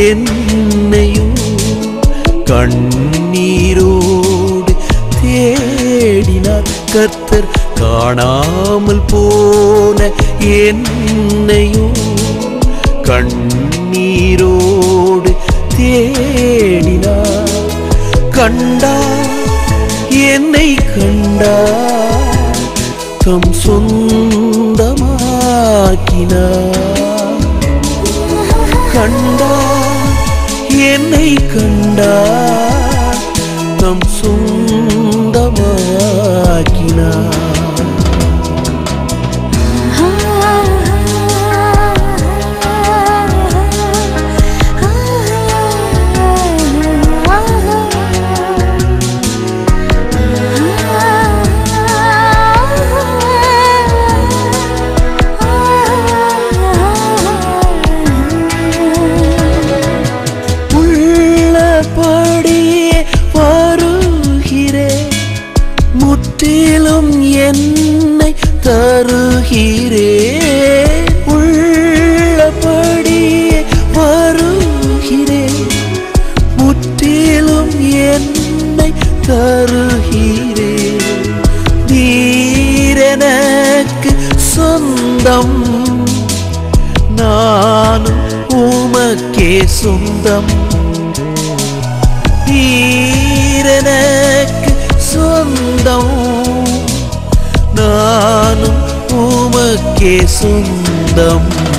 என்னையும் கண்ணீரோடு தேடினார் கர்த்தர் காணாமல் போன என்னையும் கண்ணீரோடு தேடினார் கண்டார் என்னை கண்டார் தம் சொந்தமாக்கினார் கண்டார் என்னை கண்டார் தம் சொந்தமாக்கினார் உள்ளபடியே வருகிறேன் முற்றிலும் என்னை தருகிறேன் உள்ளபடியே வருகிறேன் முற்றிலும் என்னை தருகிறேன் நீரெனக்கு சொந்தம் நானும் உமக்கே சொந்தம் நீரெனக்கு சொந்தம் நானும் உமக்கே சொந்தம்